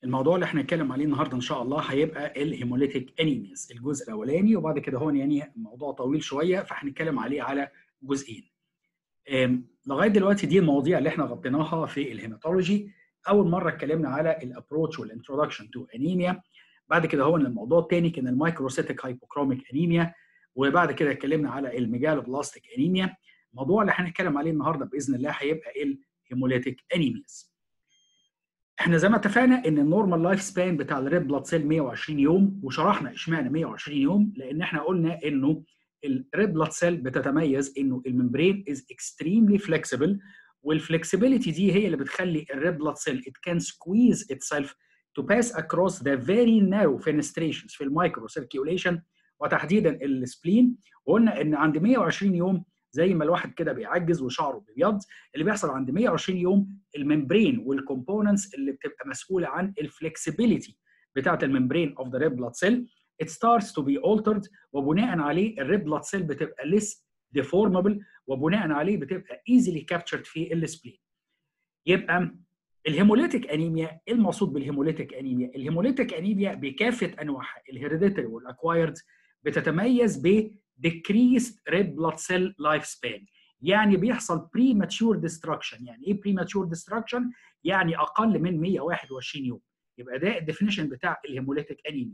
الموضوع اللي احنا هنتكلم عليه النهارده ان شاء الله هيبقى الهيموليتيك انيميز الجزء الاولاني وبعد كده هون يعني موضوع طويل شويه فهنتكلم عليه على جزئين أم، لغايه دلوقتي دي المواضيع اللي احنا غطيناها في الهيماتولوجي اول مره اتكلمنا على الابروتش والانترودكشن تو انيميا بعد كده هو الموضوع الثاني كان المايكروسيتيك هايبوكروميك انيميا وبعد كده اتكلمنا على الميجالوبلاستيك انيميا الموضوع اللي هنتكلم عليه النهارده باذن الله هيبقى الهيموليتيك انيميز احنا زي ما اتفقنا ان النورمال لايف سبان بتاع الريد بلاد سيل 120 يوم وشرحنا اشمعنى 120 يوم لان احنا قلنا انه الريد بلاد سيل بتتميز انه الممبرين از اكستريملي فليكسيبل والفلكسبيليتي دي هي اللي بتخلي الريد بلاد سيل it can squeeze itself to pass across the very narrow fenestrations في المايكرو سيركيوليشن وتحديدا السبلين وقلنا ان عند 120 يوم زي ما الواحد كده بيعجز وشعره بيبيض اللي بيحصل عند 120 يوم الممبرين والكومبوننتس اللي بتبقى مسؤوله عن الفلكسبيليتي بتاعه الممبرين اوف ذا ريد بلاد سيل it starts to be altered وبناء عليه الريد بلاد سيل بتبقى less deformable وبناء عليه بتبقى easily captured في السبلين يبقى الهيموليتيك انيميا ايه المقصود بالهيموليتيك انيميا الهيموليتيك انيميا بكافه انواعها الهيريديتري والاكوايرد بتتميز ب decreased red blood cell lifespan يعني بيحصل premature destruction يعني ايه premature destruction يعني اقل من 121 يوم يبقى ده الديفينيشن بتاع الهيموليتيك انيميا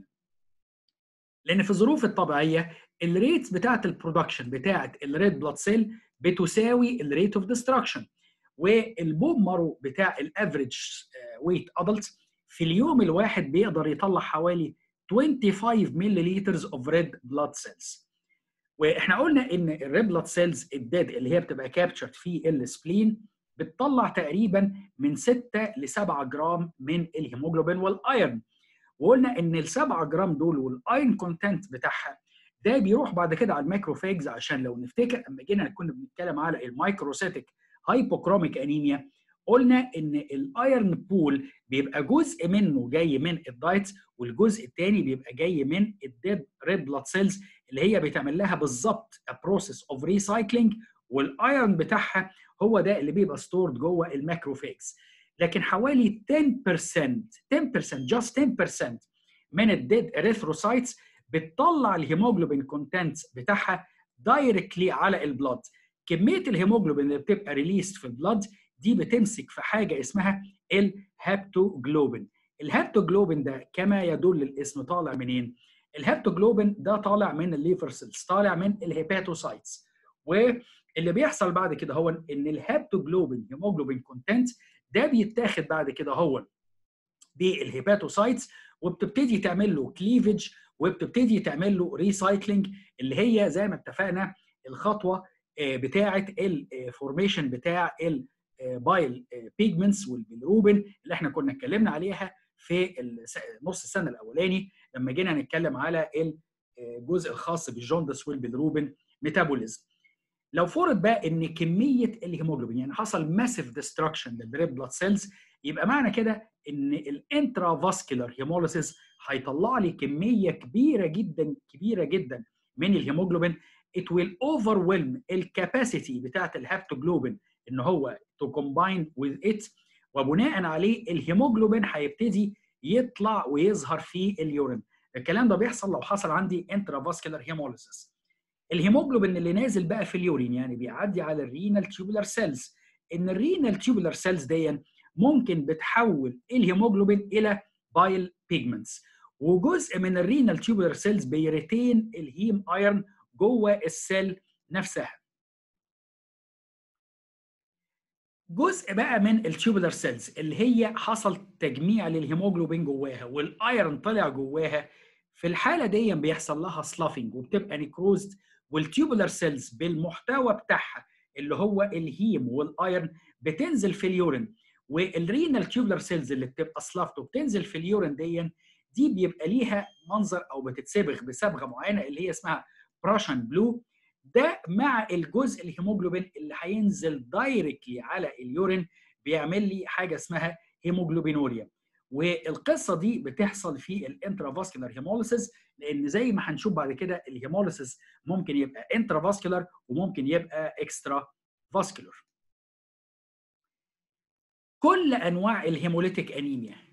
لان في الظروف الطبيعيه الريت بتاعه البرودكشن بتاعه الريد بلاد سيل بتساوي الريت اوف ديستراكشن والبوم مارو بتاع الافريج ويت ادلت في اليوم الواحد بيقدر يطلع حوالي 25 مللي اوف ريد بلاد سيلز واحنا قلنا ان الريد بلاد سيلز الديد اللي هي بتبقى كابتشرد في السبلين بتطلع تقريبا من 6 ل 7 جرام من الهيموجلوبين والايرن وقلنا ان ال 7 جرام دول والايرن كونتنت بتاعها ده بيروح بعد كده على المايكروفاجز عشان لو نفتكر اما جينا كنا بنتكلم على المايكروسيتيك هايبوكروميك انيميا قلنا ان الايرن بول بيبقى جزء منه جاي من الدايتس والجزء الثاني بيبقى جاي من الديد ريد بلاد سيلز اللي هي بتعمل لها بالظبط بروسيس اوف ريسايكلينج والايرن بتاعها هو ده اللي بيبقى ستورد جوه الماكروفاجز لكن حوالي 10% 10% just 10% من الديد اريثروسايتس بتطلع الهيموجلوبين كونتنتس بتاعها دايركتلي على البلاد كميه الهيموجلوبين اللي بتبقى ريليست في البلاد دي بتمسك في حاجه اسمها الهابتوجلوبين الهابتوجلوبين ده كما يدل الاسم طالع منين الهابتوجلوبين ده طالع من الليفر سيلز طالع من الهيباتوسايتس واللي بيحصل بعد كده هو ان الهابتوجلوبين هيموجلوبين كونتنت ده بيتاخد بعد كده هو بالهيباتوسايتس وبتبتدي تعمل له كليفج وبتبتدي تعمل له ريسايكلينج اللي هي زي ما اتفقنا الخطوه بتاعه الفورميشن بتاع البايل بيجمنتس والبيلروبين اللي احنا كنا اتكلمنا عليها في نص السنه الاولاني لما جينا نتكلم على الجزء الخاص بالجوندس والبيلروبين ميتابوليزم لو فرض بقى ان كميه الهيموجلوبين يعني حصل ماسيف ديستركشن للريد بلاد سيلز يبقى معنى كده ان الانترافاسكولار هيموليسيس هيطلع لي كميه كبيره جدا كبيره جدا من الهيموجلوبين it will overwhelm الكاباسيتي بتاعت الهابتوجلوبين ان هو to combine with it وبناء عليه الهيموجلوبين هيبتدي يطلع ويظهر في اليورين الكلام ده بيحصل لو حصل عندي انترافاسكولار هيموليسيس الهيموجلوبين اللي نازل بقى في اليورين يعني بيعدي على الرينال تيوبولار سيلز ان الرينال تيوبولار سيلز دي ممكن بتحول الهيموجلوبين الى بايل بيجمنتس وجزء من الرينال تيوبولار سيلز بيريتين الهيم ايرن جوه السيل نفسها جزء بقى من التيوبولار سيلز اللي هي حصل تجميع للهيموجلوبين جواها والايرن طلع جواها في الحاله دي بيحصل لها سلافنج وبتبقى نيكروزد والتيوبولار سيلز بالمحتوى بتاعها اللي هو الهيم والايرن بتنزل في اليورين والرينال تيوبولار سيلز اللي بتبقى سلافت وبتنزل في اليورين دي دي بيبقى ليها منظر او بتتصبغ بصبغه معينه اللي هي اسمها براشن بلو ده مع الجزء الهيموجلوبين اللي هينزل دايركتلي على اليورين بيعمل لي حاجه اسمها هيموجلوبينوريا والقصه دي بتحصل في الانترافاسكولار هيموليسيس لان زي ما هنشوف بعد كده الهيموليسيس ممكن يبقى انترافاسكولار وممكن يبقى اكسترا فاسكولار كل انواع الهيموليتيك انيميا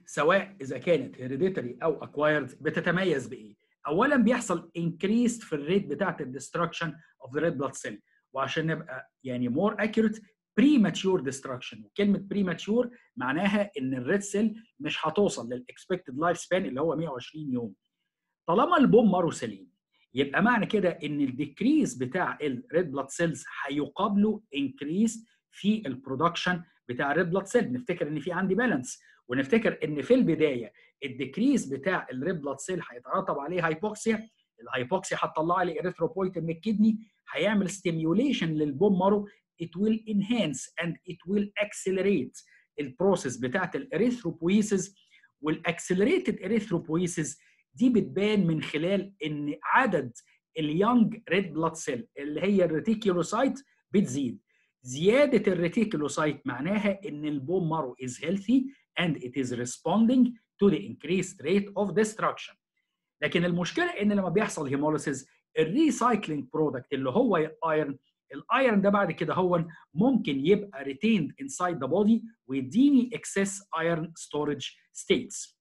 سواء اذا كانت هيريديتري او اكوايرد بتتميز بايه؟ اولا بيحصل انكريست في الريت بتاعت الدستركشن اوف ذا ريد بلاد سيل وعشان نبقى يعني مور اكيوريت بريماتشور ديستراكشن وكلمه بريماتشور معناها ان الريد سيل مش هتوصل للاكسبكتد لايف سبان اللي هو 120 يوم طالما البوم مارو سليم يبقى معنى كده ان الديكريز بتاع الريد بلاد سيلز هيقابله انكريز في البرودكشن بتاع الريد بلاد سيل نفتكر ان في عندي بالانس ونفتكر ان في البدايه الديكريز بتاع الريد بلاد سيل هيترتب عليه هايبوكسيا الهايبوكسيا هتطلع لي اريثروبويتين من الكدني هيعمل ستيميوليشن للبوم مارو it will enhance and it will accelerate البروسيس بتاعت الاريثروبويسز والاكسلريتد اريثروبويسز دي بتبان من خلال ان عدد اليونج ريد بلاد سيل اللي هي الريتيكيولوسايت بتزيد زياده الريتيكولوسايت معناها ان البون مارو is healthy and it is responding to the increased rate of destruction لكن المشكله ان لما بيحصل هيموليسيس الريسايكلينج برودكت اللي هو الايرن الايرن ده بعد كده هو ممكن يبقى retained inside the body ويديني excess iron storage states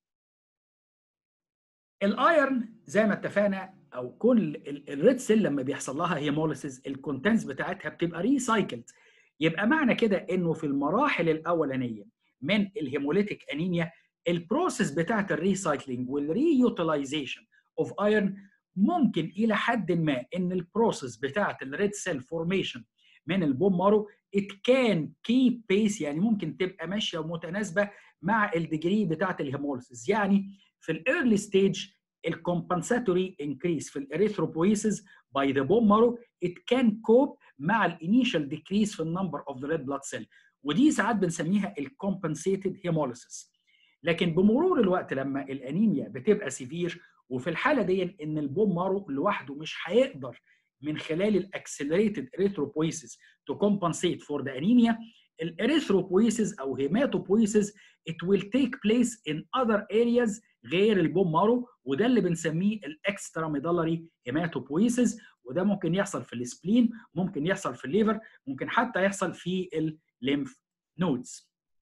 الايرن زي ما اتفقنا او كل الريد سيل لما بيحصل لها هيموليسيس الكونتنتس بتاعتها بتبقى ريسايكلد يبقى معنى كده انه في المراحل الاولانيه من الهيموليتيك انيميا البروسيس بتاعت الريسايكلينج والريوتيلايزيشن اوف ايرن ممكن الى حد ما ان البروسيس بتاعت الريد سيل فورميشن من البوم مارو ات كان كيب بيس يعني ممكن تبقى ماشيه ومتناسبه مع الديجري بتاعت الهيموليسيس يعني في الايرلي ستيج الكومبنساتوري انكريس في الاريثروبويسز باي ذا بون مارو ات كان كوب مع الانيشال ديكريس في النمبر اوف ذا ريد بلاد سيل ودي ساعات بنسميها الكومبنسيتد هيموليسيس لكن بمرور الوقت لما الانيميا بتبقى سيفير وفي الحاله دي ان البون مارو لوحده مش هيقدر من خلال الاكسلريتد اريثروبويسز تو كومبنسيت فور ذا انيميا الاريثروبويسز او هيماتوبويسز it will take place in other areas غير البون مارو وده اللي بنسميه الاكسترا ميدالري هيماتوبويسز وده ممكن يحصل في السبلين ممكن يحصل في الليفر ممكن حتى يحصل في الليمف نودز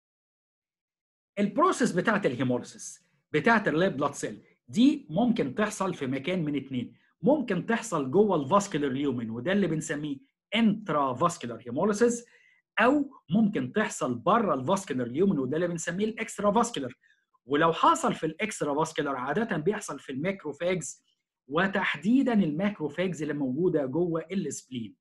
البروسيس بتاعت الهيموليسيس بتاعت الريد بلاد سيل دي ممكن تحصل في مكان من اتنين ممكن تحصل جوه الفاسكولار ليومن وده اللي بنسميه انترا فاسكولار هيموليسيس او ممكن تحصل بره الفاسكولار ليومن وده اللي بنسميه الاكسترا فاسكولار ولو حصل في الاكسترا فاسكولار عاده بيحصل في الماكروفاجز وتحديدا الماكروفاجز اللي موجوده جوه السبلين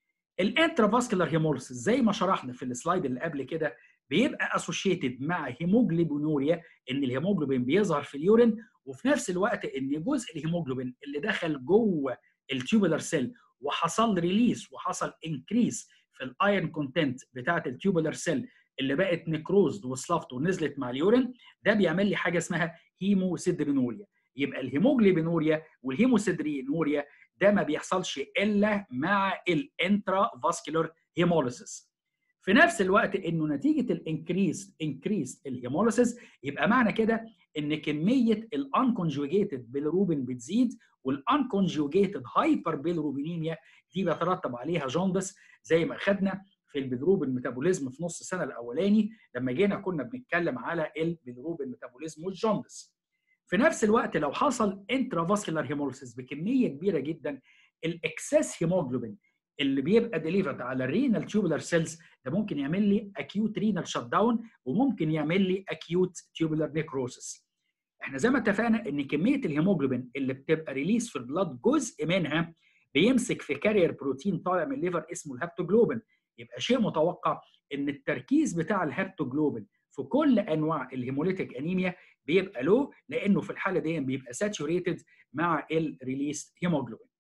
الانترا فاسكولار هيموليسيس زي ما شرحنا في السلايد اللي قبل كده بيبقى اسوشيتد مع هيموجلوبينوريا ان الهيموجلوبين بيظهر في اليورين وفي نفس الوقت ان جزء الهيموجلوبين اللي دخل جوه التيوبولار سيل وحصل ريليس وحصل انكريس في الايرن كونتنت بتاعه التيوبولار سيل اللي بقت نكروزد وسلافت ونزلت مع اليورين ده بيعمل لي حاجه اسمها هيموسيدرينوريا يبقى الهيموجلوبينوريا والهيموسيدرينوريا ده ما بيحصلش الا مع الانترا فاسكولار هيموليسيس في نفس الوقت انه نتيجه الانكريس انكريس الهيموليسيس يبقى معنى كده ان كميه الانكونجوجيتد بيلروبين بتزيد والانكونجوجيتد هايبر بيلروبينيميا دي بيترتب عليها جوندس زي ما خدنا في البيلروبين ميتابوليزم في نص السنه الاولاني لما جينا كنا بنتكلم على البيلروبين ميتابوليزم والجوندس في نفس الوقت لو حصل انترافاسكولار هيموليسيس بكميه كبيره جدا الاكسس هيموجلوبين اللي بيبقى ديليفرد على الرينال تيوبولار سيلز ده ممكن يعمل لي اكيوت رينال شت داون وممكن يعمل لي اكيوت تيوبولار نيكروسس احنا زي ما اتفقنا ان كميه الهيموجلوبين اللي بتبقى ريليس في البلاد جزء منها بيمسك في كارير بروتين طالع من الليفر اسمه الهابتوجلوبين يبقى شيء متوقع ان التركيز بتاع الهابتوجلوبين في كل انواع الهيموليتيك انيميا بيبقى لو لانه في الحاله دي بيبقى ساتوريتد مع الريليس هيموجلوبين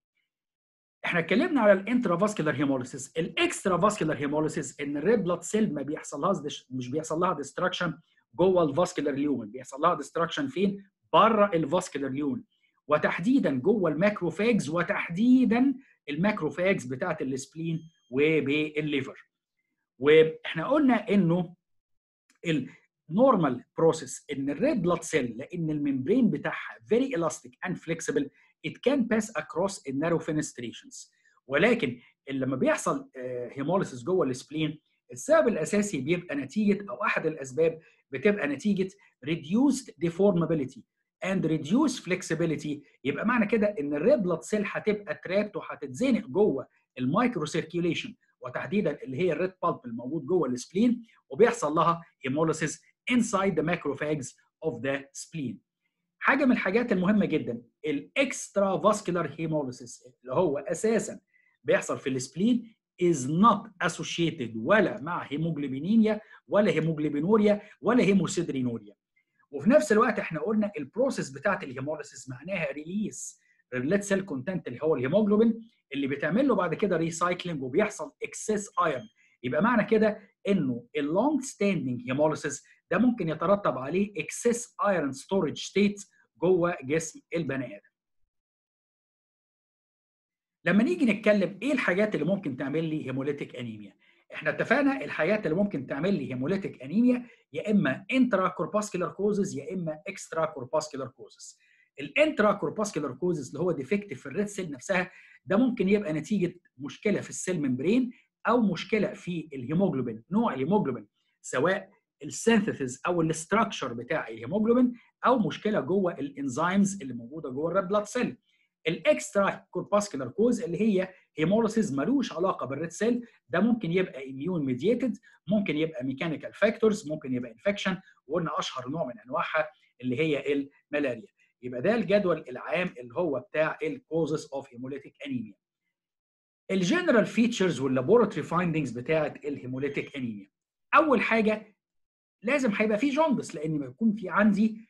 احنا اتكلمنا على الانترا فاسكولار هيموليسيس الاكسترا فاسكولار هيموليسيس ان الريد بلاد سيل ما بيحصلهاش مش بيحصل لها ديستراكشن جوه الفاسكولار ليومن بيحصل لها ديستراكشن فين بره الفاسكولار ليومن وتحديدا جوه الماكروفاجز وتحديدا الماكروفاجز بتاعه السبلين وبالليفر واحنا قلنا انه النورمال بروسيس ان الريد بلاد سيل لان الممبرين بتاعها فيري الاستيك اند فليكسبل it can pass across النارو fenestrations ولكن لما بيحصل هيموليسيس جوه السبلين السبب الاساسي بيبقى نتيجه او احد الاسباب بتبقى نتيجه reduced deformability and reduced flexibility يبقى معنى كده ان الريد بلاد سيل هتبقى ترابت وهتتزنق جوه المايكرو سيركيوليشن وتحديدا اللي هي الريد بالب الموجود جوه السبلين وبيحصل لها هيموليسيس inside the macrophages of the spleen. حاجه من الحاجات المهمه جدا الاكسترا فاسكولار هيموليسيس اللي هو اساسا بيحصل في السبلين is not associated ولا مع هيموجلوبينيميا ولا هيموجلوبينوريا ولا هيموسيدرينوريا وفي نفس الوقت احنا قلنا البروسيس بتاعت الهيموليسيس معناها ريليس ريليت سيل كونتنت اللي هو الهيموجلوبين اللي بيتعمل له بعد كده ريسايكلينج وبيحصل اكسس ايرون يبقى معنى كده انه اللونج ستاندنج هيموليسيس ده ممكن يترتب عليه اكسس ايرون ستورج ستيت جوه جسم البني ادم لما نيجي نتكلم ايه الحاجات اللي ممكن تعمل لي هيموليتيك انيميا احنا اتفقنا الحاجات اللي ممكن تعمل لي هيموليتيك انيميا يا اما انترا كورباسكولار كوزز يا اما اكسترا كورباسكولار كوزز الانترا كورباسكولار كوزز اللي هو ديفكتيف في الريد سيل نفسها ده ممكن يبقى نتيجه مشكله في السيل ممبرين او مشكله في الهيموجلوبين نوع الهيموجلوبين سواء السينثيسيس او الاستراكشر بتاع الهيموجلوبين او مشكله جوه الانزيمز اللي موجوده جوه الريد بلاد سيل الاكسترا كورباسكولار كوز اللي هي هيموليسيس ملوش علاقه بالريد سيل ده ممكن يبقى اميون ميديتد ممكن يبقى ميكانيكال فاكتورز ممكن يبقى انفكشن وقلنا اشهر نوع من انواعها اللي هي الملاريا يبقى ده الجدول العام اللي هو بتاع الكوزز اوف هيموليتيك انيميا الجنرال فيتشرز واللابوراتوري فايندنجز بتاعه الهيموليتيك انيميا اول حاجه لازم هيبقى في جوندس لان بيكون في عندي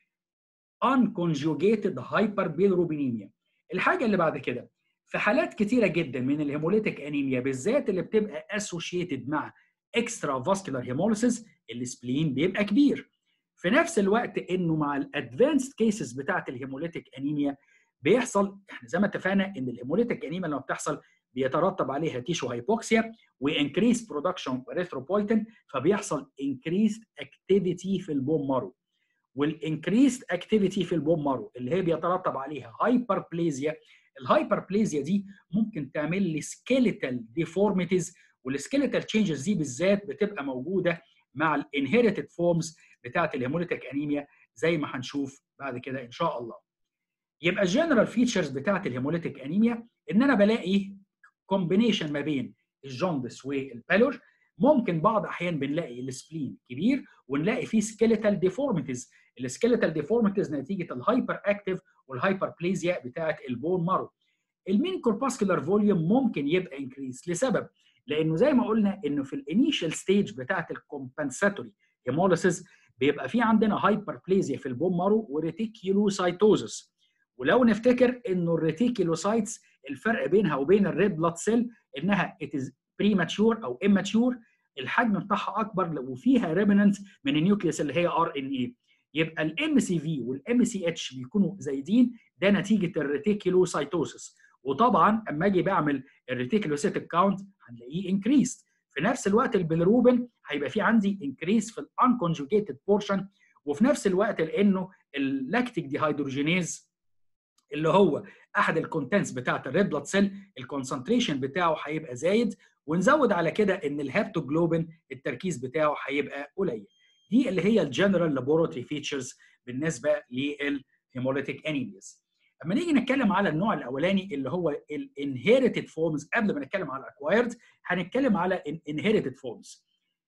unconjugated hyperbilirubinemia الحاجه اللي بعد كده في حالات كتيره جدا من الهيموليتيك انيميا بالذات اللي بتبقى اسوشيتد مع اكسترا فاسكولار هيموليسيس السبلين بيبقى كبير في نفس الوقت انه مع الادفانسد كيسز بتاعت الهيموليتيك انيميا بيحصل احنا زي ما اتفقنا ان الهيموليتيك انيميا لما بتحصل بيترتب عليها تيشو هايبوكسيا وانكريس برودكشن اريثروبويتين فبيحصل انكريس اكتيفيتي في البون مارو والانكريسد اكتيفيتي في البون مارو اللي هي بيترتب عليها هايبربليزيا الهايبربليزيا دي ممكن تعمل لي سكيليتال ديفورميتيز والسكيليتال تشينجز دي بالذات بتبقى موجوده مع الانهيرتد فورمز بتاعه الهيموليتيك انيميا زي ما هنشوف بعد كده ان شاء الله يبقى الجنرال فيتشرز بتاعه الهيموليتيك انيميا ان انا بلاقي كومبينيشن ما بين الجوندس والبالور ممكن بعض احيان بنلاقي السبلين كبير ونلاقي فيه سكيليتال ديفورميتيز السكيليتال ديفورميتيز نتيجه الهايبر اكتيف والهايبر بليزيا بتاعه البون مارو المين كورباسكولار فوليوم ممكن يبقى انكريس لسبب لانه زي ما قلنا انه في الانيشال ستيج بتاعه الكومبنساتوري هيموليسيس بيبقى في عندنا هايبر بليزيا في البون مارو وريتيكيولوسايتوزس ولو نفتكر انه الريتيكيولوسايتس الفرق بينها وبين الريد بلاد سيل انها it is premature او immature الحجم بتاعها اكبر وفيها ريمننت من النيوكليوس اللي هي ار ان اي يبقى الام سي في والام سي اتش بيكونوا زايدين ده نتيجه الريتيكيولوسايتوسس وطبعا اما اجي بعمل الريتيكيولوسيتيك كاونت هنلاقيه انكريست في نفس الوقت البيلروبين هيبقى في عندي انكريس في الانكونجوجيتد بورشن وفي نفس الوقت لانه اللاكتيك ديهيدروجينيز اللي هو احد الكونتنتس بتاعه الريد بلاد سيل الكونسنتريشن بتاعه هيبقى زايد ونزود على كده ان الهابتوجلوبين التركيز بتاعه هيبقى قليل دي اللي هي الجنرال لابوراتوري فيتشرز بالنسبه للهيموليتيك انيميز اما نيجي نتكلم على النوع الاولاني اللي هو الانهيرتد فورمز قبل ما نتكلم على الاكوايرد هنتكلم على الانهيرتد فورمز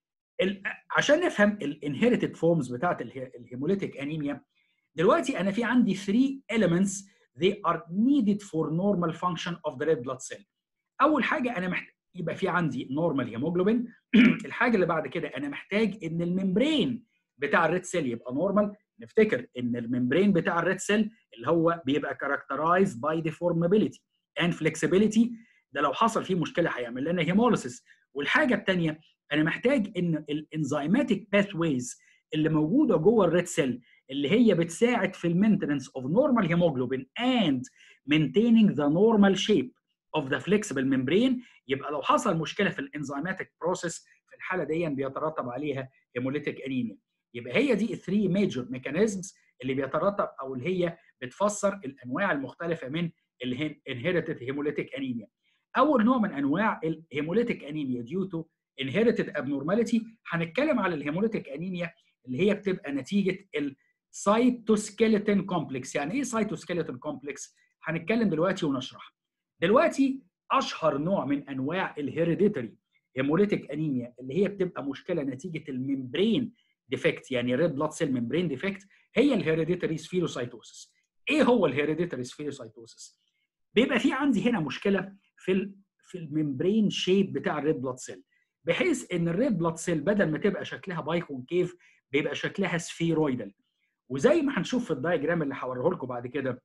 عشان نفهم الانهيرتد فورمز بتاعت الهيموليتيك انيميا دلوقتي انا في عندي 3 elements they are needed for normal function of the red blood cell اول حاجه انا محتاج يبقى في عندي نورمال هيموجلوبين الحاجه اللي بعد كده انا محتاج ان الممبرين بتاع الريد سيل يبقى نورمال نفتكر ان الممبرين بتاع الريد سيل اللي هو بيبقى characterized by deformability and flexibility ده لو حصل فيه مشكله هيعمل لنا هيموليسيس والحاجه الثانيه انا محتاج ان الانزيماتيك باثويز اللي موجوده جوه الريد سيل اللي هي بتساعد في المينتنس اوف نورمال هيموجلوبين and maintaining the normal shape of the flexible membrane يبقى لو حصل مشكله في الانزيماتيك بروسيس في الحاله دي بيترتب عليها هيموليتيك انيميا يبقى هي دي الثري ميجور ميكانيزمز اللي بيترتب او اللي هي بتفسر الانواع المختلفه من الانهيرتد هيموليتيك انيميا اول نوع من انواع الهيموليتيك انيميا due to inherited abnormality هنتكلم على الهيموليتيك انيميا اللي هي بتبقى نتيجه السايتوسكيلتون كومبلكس يعني ايه سايتوسكيلتون كومبلكس هنتكلم دلوقتي ونشرح دلوقتي اشهر نوع من انواع الهيريديتري هيموليتيك انيميا اللي هي بتبقى مشكله نتيجه الممبرين ديفكت يعني ريد بلاد سيل ممبرين ديفكت هي الهيريديتري سفيروسايتوسس ايه هو الهيريديتري سفيروسايتوسس بيبقى في عندي هنا مشكله في ال في الممبرين شيب بتاع الريد بلاد سيل بحيث ان الريد بلاد سيل بدل ما تبقى شكلها بايكونكيف بيبقى شكلها سفيرويدال وزي ما هنشوف في الدايجرام اللي هوريه لكم بعد كده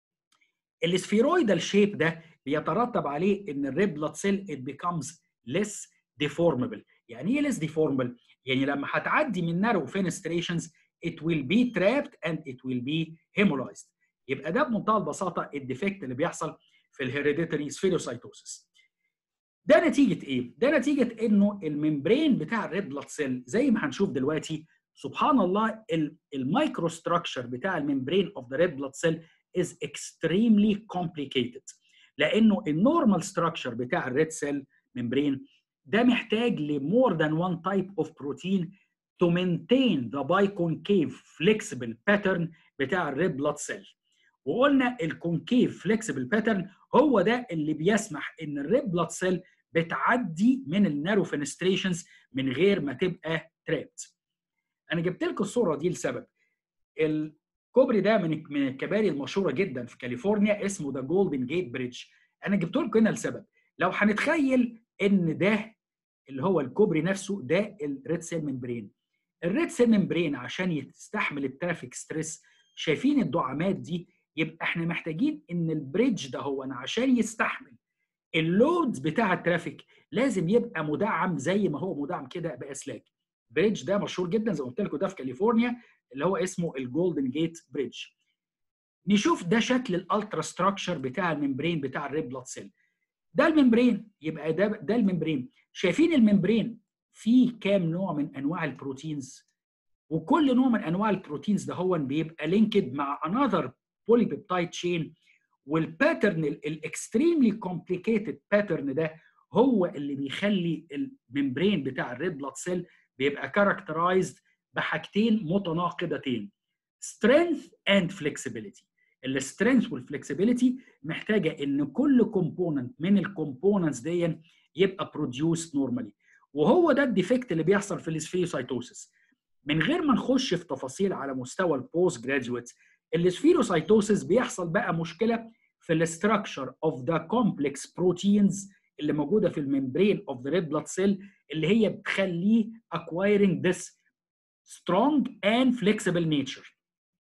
السفيرويدال شيب ده بيترتب عليه ان الريد بلاد سيل it becomes less deformable يعني ايه less deformable يعني لما هتعدي من narrow fenestrations it will be trapped and it will be hemolyzed يبقى ده بمنتهى البساطه الديفكت اللي بيحصل في الهيريديتري سفيروسايتوسس ده نتيجه ايه ده نتيجه انه الممبرين بتاع الريد بلاد سيل زي ما هنشوف دلوقتي سبحان الله المايكرو ستراكشر بتاع الممبرين اوف ذا ريد بلاد سيل is extremely complicated لانه النورمال ستراكشر بتاع الريد سيل ممبرين ده محتاج لمور ذان وان تايب اوف بروتين to maintain the biconcave flexible pattern بتاع الريد بلاد سيل وقلنا الكونكيف فليكسبل باترن هو ده اللي بيسمح ان الريد بلاد سيل بتعدي من النارو فينستريشنز من غير ما تبقى ترابت انا جبت لكم الصوره دي لسبب الكوبري ده من من الكباري المشهوره جدا في كاليفورنيا اسمه ذا جولدن جيت بريدج انا جبت لكم هنا لسبب لو هنتخيل ان ده اللي هو الكوبري نفسه ده الريد سيل ممبرين الريد سيل ممبرين عشان يستحمل الترافيك ستريس شايفين الدعامات دي يبقى احنا محتاجين ان البريدج ده هو عشان يستحمل اللود بتاع الترافيك لازم يبقى مدعم زي ما هو مدعم كده باسلاك بريدج ده مشهور جدا زي ما قلت لكم ده في كاليفورنيا اللي هو اسمه الجولدن جيت بريدج نشوف ده شكل الالترا ستراكشر بتاع الممبرين بتاع الريد بلاد سيل ده الممبرين يبقى ده ده الممبرين شايفين الممبرين فيه كام نوع من انواع البروتينز وكل نوع من انواع البروتينز ده هو بيبقى لينكد مع انذر بوليبيبتايد تشين والباترن الاكستريملي كومبليكيتد باترن ده هو اللي بيخلي الممبرين بتاع الريد بلاد سيل بيبقى كاركترايزد بحاجتين متناقضتين strength and flexibility السترينث والفلكسبيليتي محتاجه ان كل كومبوننت من الكومبوننتس دي يبقى بروديوس نورمالي وهو ده الديفكت اللي بيحصل في السفيروسايتوسيس من غير ما نخش في تفاصيل على مستوى البوست جراديويت السفيروسايتوسيس بيحصل بقى مشكله في الاستراكشر اوف ذا كومبلكس بروتينز اللي موجوده في الممبرين اوف ذا ريد بلاد سيل اللي هي بتخليه acquiring this strong and flexible nature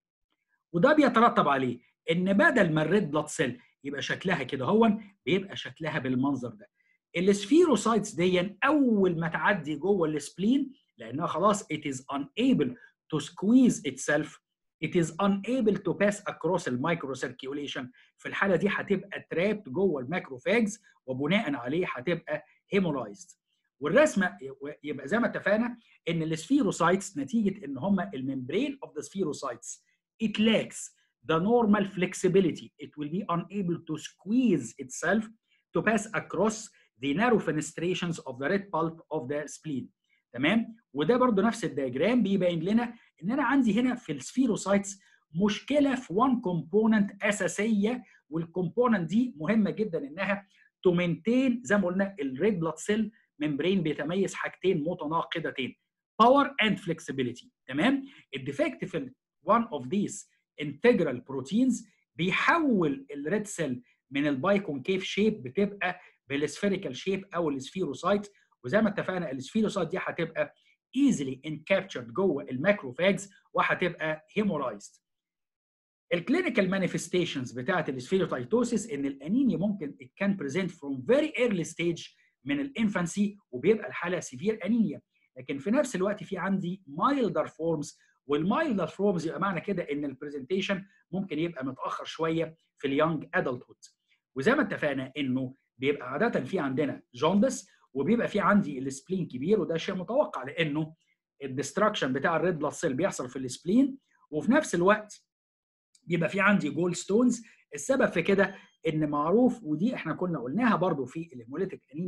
وده بيترتب عليه ان بدل ما الريد بلاد سيل يبقى شكلها كده هو بيبقى شكلها بالمنظر ده السفيروسايتس دي اول ما تعدي جوه السبلين لانها خلاص it is unable to squeeze itself it is unable to pass across المايكرو circulation في الحاله دي هتبقى ترابت جوه الماكروفاجز وبناء عليه هتبقى هيمولايزد والرسمه يبقى زي ما اتفقنا ان السفيروسايتس نتيجه ان هم الممبرين اوف ذا سفيروسايتس it lacks the normal flexibility it will be unable to squeeze itself to pass across the narrow fenestrations of the red pulp of the spleen تمام وده برضو نفس الدياجرام بيبين لنا ان انا عندي هنا في السفيروسايتس مشكله في وان كومبوننت اساسيه والكومبوننت دي مهمه جدا انها تو مينتين زي ما قلنا الريد بلاد سيل ممبرين بيتميز حاجتين متناقضتين باور اند فلكسبيليتي تمام الديفكت في one of these integral proteins بيحول الريد سيل من البايكونكيف شيب بتبقى بالسفيريكال شيب او السفيروسايت وزي ما اتفقنا السفيروسايت دي هتبقى easily encaptured جوه الماكروفاجز وهتبقى هيمولايزد الكلينيكال مانيفستيشنز بتاعت السفيروتايتوسيس ان الانيميا ممكن it can present from very early stage من الانفانسي وبيبقى الحاله سيفير انيميا لكن في نفس الوقت في عندي مايلدر فورمز والمايلدر فورمز يبقى معنى كده ان البرزنتيشن ممكن يبقى متاخر شويه في اليونج ادلتهود وزي ما اتفقنا انه بيبقى عاده في عندنا جوندس وبيبقى في عندي السبلين كبير وده شيء متوقع لانه الدستراكشن بتاع الريد بلاد سيل بيحصل في السبلين وفي نفس الوقت بيبقى في عندي جول ستونز السبب في كده ان معروف ودي احنا كنا قلناها برضو في الهيموليتيك انيميا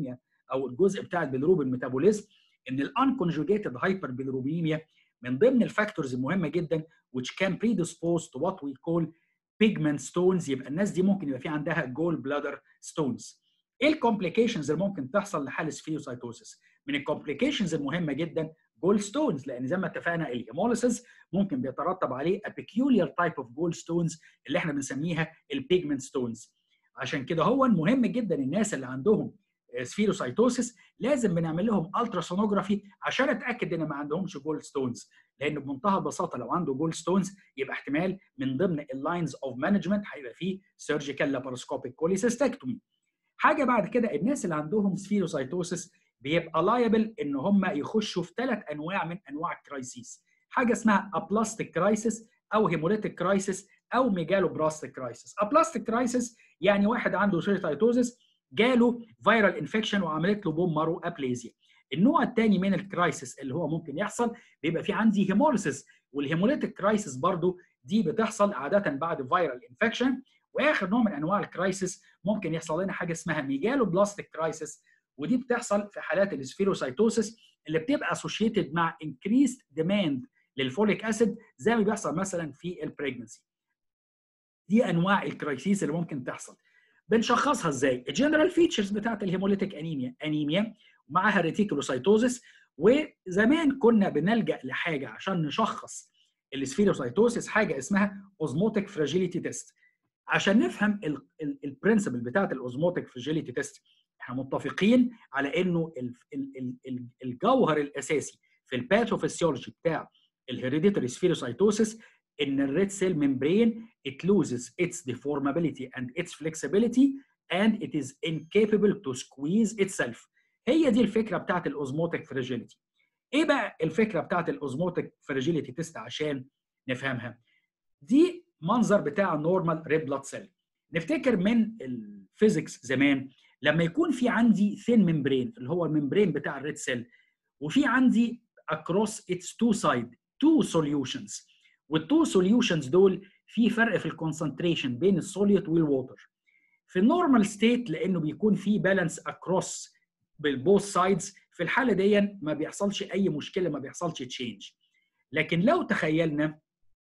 او الجزء بتاع البيلروبين ميتابوليزم ان الانكونجوجيتد هايبر بيلروبينيميا من ضمن الفاكتورز المهمه جدا which can predispose to what we call pigment stones يبقى الناس دي ممكن يبقى في عندها جول بلادر ستونز ايه الكومبليكيشنز اللي ممكن تحصل لحاله سفيروسايتوسيس من الكومبليكيشنز المهمه جدا جول ستونز لان زي ما اتفقنا الهيموليسيس ممكن بيترتب عليه a peculiar type of gold stones اللي احنا بنسميها البيجمنت ستونز عشان كده هو مهم جدا الناس اللي عندهم سفيروسايتوسيس لازم بنعمل لهم التراسونوجرافي عشان اتاكد ان ما عندهمش جولد ستونز لان بمنتهى البساطه لو عنده جولد ستونز يبقى احتمال من ضمن اللاينز اوف مانجمنت هيبقى فيه سيرجيكال لاباروسكوبيك كوليسيستكتومي حاجه بعد كده الناس اللي عندهم سفيروسايتوسيس بيبقى لايبل ان هم يخشوا في ثلاث انواع من انواع الكرايسيس حاجه اسمها ابلاستيك كرايسيس او هيموليتيك كرايسيس او ميجالو براستيك كرايسيس ابلاستيك كرايسيس يعني واحد عنده سيروسايتوسيس جاله فيرال انفكشن وعملت له بوم مارو ابليزيا النوع الثاني من الكرايسيس اللي هو ممكن يحصل بيبقى في عندي هيموليسيس والهيموليتيك كرايسيس برضو دي بتحصل عاده بعد فيرال انفكشن واخر نوع من انواع الكرايسيس ممكن يحصل لنا حاجه اسمها ميجالو بلاستيك كرايسيس ودي بتحصل في حالات السفيروسايتوسيس اللي بتبقى اسوشيتد مع increased ديماند للفوليك اسيد زي ما بيحصل مثلا في البريجنسي دي انواع الكرايسيس اللي ممكن تحصل بنشخصها ازاي الجنرال فيتشرز بتاعت الهيموليتيك انيميا انيميا ومعاها ريتيكولوسايتوزس وزمان كنا بنلجا لحاجه عشان نشخص السفيروسايتوسيس حاجه اسمها اوزموتيك فراجيليتي تيست عشان نفهم البرنسبل بتاعت الاوزموتيك فراجيليتي تيست احنا متفقين على انه الجوهر الاساسي في الباثوفيسيولوجي بتاع الهيريديتري سفيروسايتوسيس ان الريد سيل ممبرين it loses its deformability and its flexibility and it is incapable to squeeze itself هي دي الفكره بتاعت الاوزموتيك فراجيليتي ايه بقى الفكره بتاعت الاوزموتيك فراجيليتي تيست عشان نفهمها دي منظر بتاع النورمال ريد بلاد سيل نفتكر من الفيزيكس زمان لما يكون في عندي ثين ممبرين اللي هو الممبرين بتاع الريد سيل وفي عندي across its two side two solutions والتو سوليوشنز دول في فرق في الكونسنتريشن بين السوليوت والووتر في النورمال ستيت لانه بيكون في بالانس اكروس بالبوث سايدز في الحاله دي ما بيحصلش اي مشكله ما بيحصلش تشينج لكن لو تخيلنا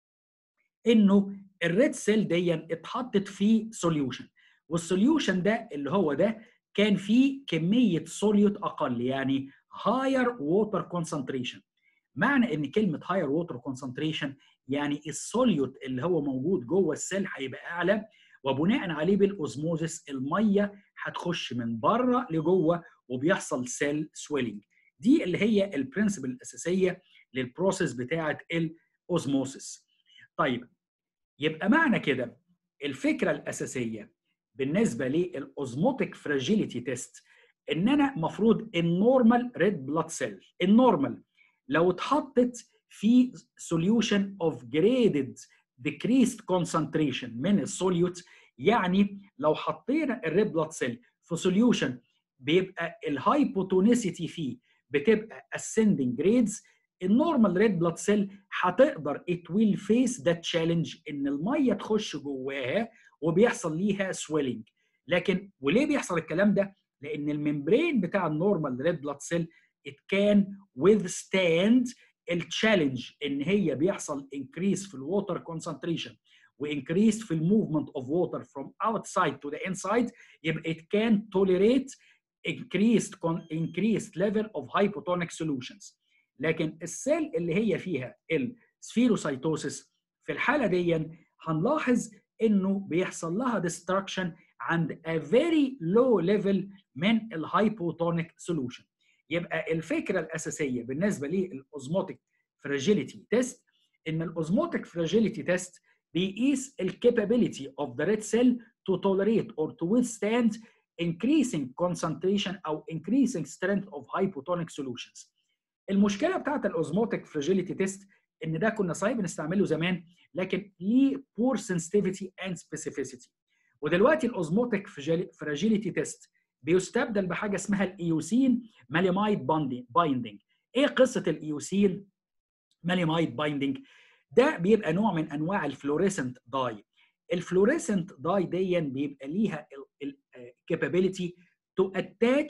انه الريد سيل دي اتحطت في سوليوشن والسوليوشن ده اللي هو ده كان فيه كميه سوليوت اقل يعني هاير ووتر كونسنتريشن معنى ان كلمه هاير ووتر كونسنتريشن يعني السوليوت اللي هو موجود جوه السيل هيبقى اعلى وبناء عليه بالاوزموزس الميه هتخش من بره لجوه وبيحصل سيل سويلنج دي اللي هي البرنسبل الاساسيه للبروسيس بتاعه الاوزموسس طيب يبقى معنى كده الفكره الاساسيه بالنسبه للاوزموتيك فراجيليتي تيست ان انا المفروض النورمال ريد بلاد سيل النورمال لو اتحطت في solution of graded decreased concentration من السوليوت يعني لو حطينا الريد بلاد سيل في سوليوشن بيبقى الهايبوتونيسيتي فيه بتبقى ascending grades النورمال ريد بلاد سيل هتقدر it will face that challenge ان الميه تخش جواها وبيحصل ليها swelling لكن وليه بيحصل الكلام ده؟ لان الممبرين بتاع النورمال ريد بلاد سيل it can withstand التشالنج ان هي بيحصل انكريس في الووتر كونسنتريشن وانكريس في الموفمنت اوف ووتر from outside to the inside يبقى it can tolerate increased increased level of hypotonic solutions لكن السيل اللي هي فيها السفيروسايتوسيس في الحاله دي هنلاحظ انه بيحصل لها destruction عند a very low level من الهايبوتونيك solution يبقى الفكره الاساسيه بالنسبه للاوزموتيك فراجيليتي تيست ان الاوزموتيك فراجيليتي تيست بيقيس الكابابيلتي of the red cell to tolerate or to withstand increasing concentration او increasing strength of hypotonic solutions. المشكله بتاعت الاوزموتيك فراجيليتي تيست ان ده كنا صحيح بنستعمله زمان لكن ليه poor sensitivity and specificity. ودلوقتي الاوزموتيك فراجيليتي تيست بيستبدل بحاجه اسمها الايوسين ماليمايد بايندنج ايه قصه الايوسين ماليمايد بايندنج ده بيبقى نوع من انواع الفلوريسنت داي الفلوريسنت داي دي بيبقى ليها الكابابيلتي تو اتاتش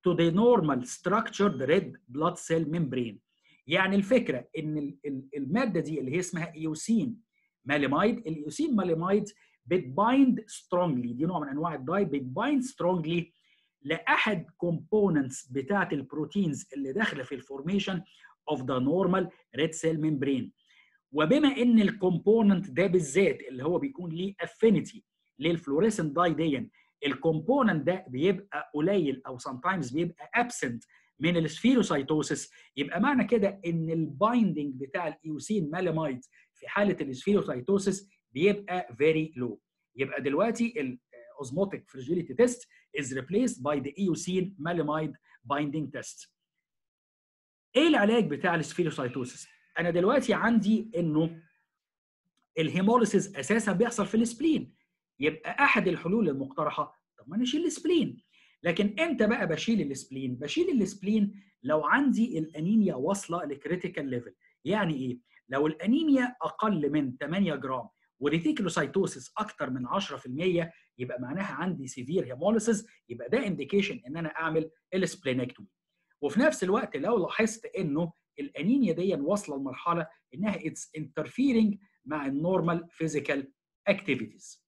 to the normal structured red blood cell membrane يعني الفكره ان الماده دي اللي هي اسمها ايوسين ماليمايد الايوسين ماليمايد بتبايند سترونجلي دي نوع من انواع الداي بتبايند سترونجلي لاحد كومبوننتس بتاعه البروتينز اللي داخله في الفورميشن اوف ذا نورمال ريد سيل ممبرين وبما ان الكومبوننت ده بالذات اللي هو بيكون ليه افينيتي للفلوريسنت داي دي الكومبوننت ده بيبقى قليل او سام تايمز بيبقى ابسنت من السفيروسايتوسيس يبقى معنى كده ان البايندنج بتاع الايوسين مالامايد في حاله السفيروسايتوسيس بيبقى فيري لو يبقى دلوقتي الاوزموتيك فريجيليتي تيست is replaced by the eosine malamide binding test. ايه العلاج بتاع السفيروسايتوسيس؟ انا دلوقتي عندي انه الهيموليسيس اساسا بيحصل في السبلين يبقى احد الحلول المقترحه طب ما نشيل السبلين لكن امتى بقى بشيل السبلين؟ بشيل السبلين لو عندي الانيميا واصله لكريتيكال ليفل يعني ايه؟ لو الانيميا اقل من 8 جرام وريتيكولوسايتوسيس اكتر من 10% يبقى معناها عندي سيفير هيموليسيس يبقى ده انديكيشن ان انا اعمل السبلينكتومي وفي نفس الوقت لو لاحظت انه الانيميا دي واصله لمرحله انها اتس انترفيرنج مع النورمال فيزيكال اكتيفيتيز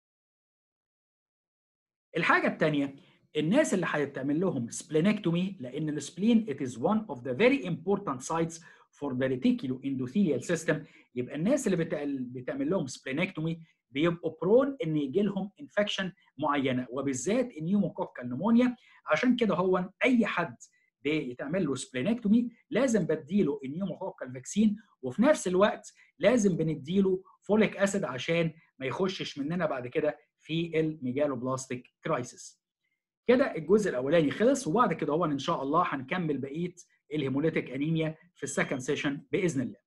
الحاجه الثانيه الناس اللي هيتعمل لهم سبلينكتومي لان السبلين it is one of the very important sites for the reticuloendothelial system يبقى الناس اللي بتعمل لهم سبلينكتومي بيبقوا برون ان يجي لهم انفكشن معينه وبالذات النيوموكوكال نمونيا عشان كده هو اي حد بيتعمل له سبلينكتومي لازم بديله النيوموكوكال فاكسين وفي نفس الوقت لازم بنديله فوليك اسيد عشان ما يخشش مننا بعد كده في الميجالوبلاستيك كرايسيس كده الجزء الاولاني خلص وبعد كده هو ان شاء الله هنكمل بقيه الهيموليتيك انيميا في السكند سيشن باذن الله